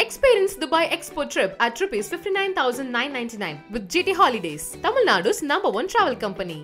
Experience Dubai Expo trip at rupees 59,999 with GT Holidays, Tamil Nadu's number one travel company.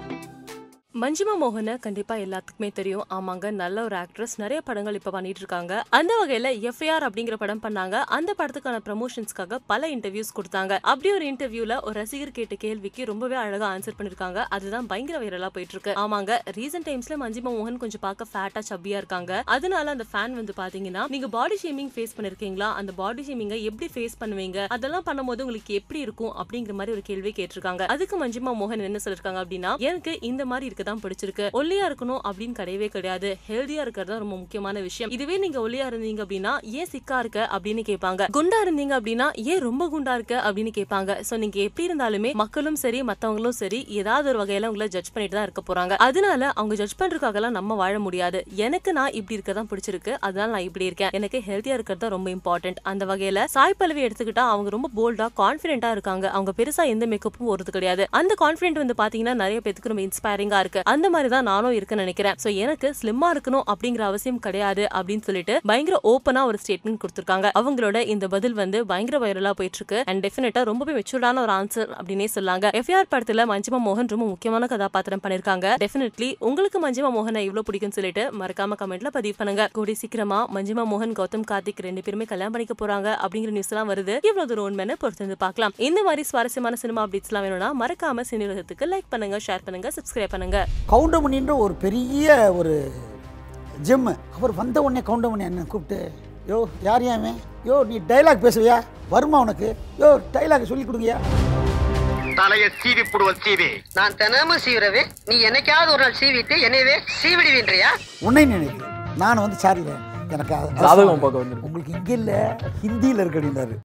Manjima மோகனை கண்டிப்பா எல்லாத்துக்குமே தெரியும் ஆமாங்க நல்ல ஒரு ஆக்ட்ரஸ் நிறைய படங்கள் இப்ப பண்ணிட்டு இருக்காங்க அந்த வகையில எஃப்ஐஆர் அப்படிங்கிற படம் பண்ணாங்க அந்த படத்துக்கான ப்ரமோஷன்ஸ்க்காக பல இன்டர்வியூஸ் கொடுத்தாங்க அப்படி ஒரு இன்டர்வியூல ஒரு ரசிகர் கேட்ட கேள்விக்கு ரொம்பவே அழகா ஆன்சர் பண்ணிருக்காங்க அதுதான் பயங்கர வைரலா போயிட்டு இருக்கு ஆமாங்க ரீசெண்ட் டைம்ஸ்ல மஞ்சிமா மோகன் கொஞ்சம் பார்க்க ஃபேட்டா சப்பியா இருக்காங்க அதனால அந்த ஃபேன் வந்து பாத்தீங்கன்னா நீங்க பாடி ஷேமிங் ஃபேஸ் பண்ணிருக்கீங்களா அந்த பாடி ஷேமிங்க எப்படி ஃபேஸ் பண்ணுவீங்க அதெல்லாம் பண்ணும்போது உங்களுக்கு எப்படி இருக்கும் அப்படிங்கிற மாதிரி ஒரு கேள்வி கேட்டிருக்காங்க அதுக்கு மஞ்சிமா மோகன் என்ன சொல்லிருக்காங்க அப்படின்னா எனக்கு இந்த மாதிரி இருக்க தான் பிடிச்சிருக்கு ஒல்லியா இருக்கணும் அப்படின்னு கிடையவே கிடையாது ஹெல்தியா இருக்கிறது தான் ரொம்ப முக்கியமான விஷயம் இதுவே நீங்க ஒல்லியா இருந்தீங்க அப்படின்னா ஏன் சிக்கா இருக்க அப்படின்னு கேட்பாங்க குண்டா இருந்தீங்க அப்படின்னா ஏன் ரொம்ப குண்டா இருக்க அப்படின்னு கேட்பாங்க சோ நீங்க எப்படி இருந்தாலுமே மக்களும் சரி மத்தவங்களும் சரி ஏதாவது ஒரு வகையில உங்களை ஜட்ஜ் பண்ணிட்டு தான் இருக்க போறாங்க அதனால அவங்க ஜட்ஜ் பண்றதுக்காகலாம் நம்ம வாழ முடியாது எனக்கு நான் இப்படி இருக்க தான் பிடிச்சிருக்கு அதனால நான் இப்படி இருக்கேன் எனக்கு ஹெல்த்தியா இருக்கிறது தான் ரொம்ப இம்பார்ட்டன்ட் அந்த வகையில சாய் பல்லவி எடுத்துக்கிட்டா அவங்க ரொம்ப போல்டா கான்பிடென்ட்டா இருக்காங்க அவங்க பெருசா எந்த மேக்கப்பும் போறது கிடையாது அந்த கான்பிடென்ட் வந்து பாத்தீங்கன்னா நிறைய பேத்துக்கு ரொம்ப இன்ஸ்பைரிங்கா இருக்கு அந்த மாதிரி தான் நானும் இருக்குன்னு நினைக்கிறேன் சோ எனக்கு ஸ்லிம்மா இருக்கணும் அப்படிங்கிற அவசியம் கிடையாது அப்படின்னு சொல்லிட்டு பயங்கர ஓப்பனா ஒரு ஸ்டேட்மெண்ட் கொடுத்திருக்காங்க அவங்களோட இந்த பதில் வந்து பயங்கர வைரலா போயிட்டு இருக்கு அண்ட் டெஃபினட்டா ரொம்பவே மெச்சூர்டான ஒரு ஆன்சர் அப்படின்னே சொல்லாங்க எஃப்ஆர் படத்துல மஞ்சிமா மோகன் ரொம்ப முக்கியமான கதாபாத்திரம் பண்ணிருக்காங்க டெஃபினெட்லி உங்களுக்கு மஞ்சிமா மோகனை இவ்வளவு பிடிக்கும்னு சொல்லிட்டு மறக்காம கமெண்ட்ல பதிவு பண்ணுங்க கூடி சீக்கிரமா மஞ்சிமா மோகன் கௌதம் கார்த்திக் ரெண்டு பேருமே கல்யாணம் பண்ணிக்க போறாங்க அப்படிங்கிற நியூஸ் எல்லாம் வருது இவ்வளவு தூரம் உண்மைன்னு பொறுத்து வந்து பார்க்கலாம் இந்த மாதிரி சுவாரஸ்யமான சினிமா அப்டேட்ஸ் எல்லாம் வேணும்னா மறக்காம சினிலகத்துக்கு லைக் பண்ணுங்க ஷேர் பண்ணுங்க சப்ஸ்கிரைப் பண்ணுங்க கவுண்டமணின்ற ஒரு பெரிய ஒரு ஜிம்மு அவர் வந்த உடனே கவுண்டமணி அண்ணன் கூப்பிட்டு யோ யார் ஏன் அவன்? யோ நீ டைலாக் பேசுவியா வருமா உனக்கு யோ டைலாக் சொல்லி கொடுங்கயா தலைய சீவி போடுவன் சீவி நான் தினமும் சீவிரவே நீ என்னைக்காவது ஒரு நாள் சீவிட்டு என்னையவே சீவிடுவீன்றியா உன்னை நினைக்கிறேன் நான் வந்து சாரில எனக்கு அது- ஜாதகம் பார்க்க வந்திருக்கேன். உங்களுக்கு இங்கே இல்லை ஹிந்தியில் இருக்கு அப்படின்னாரு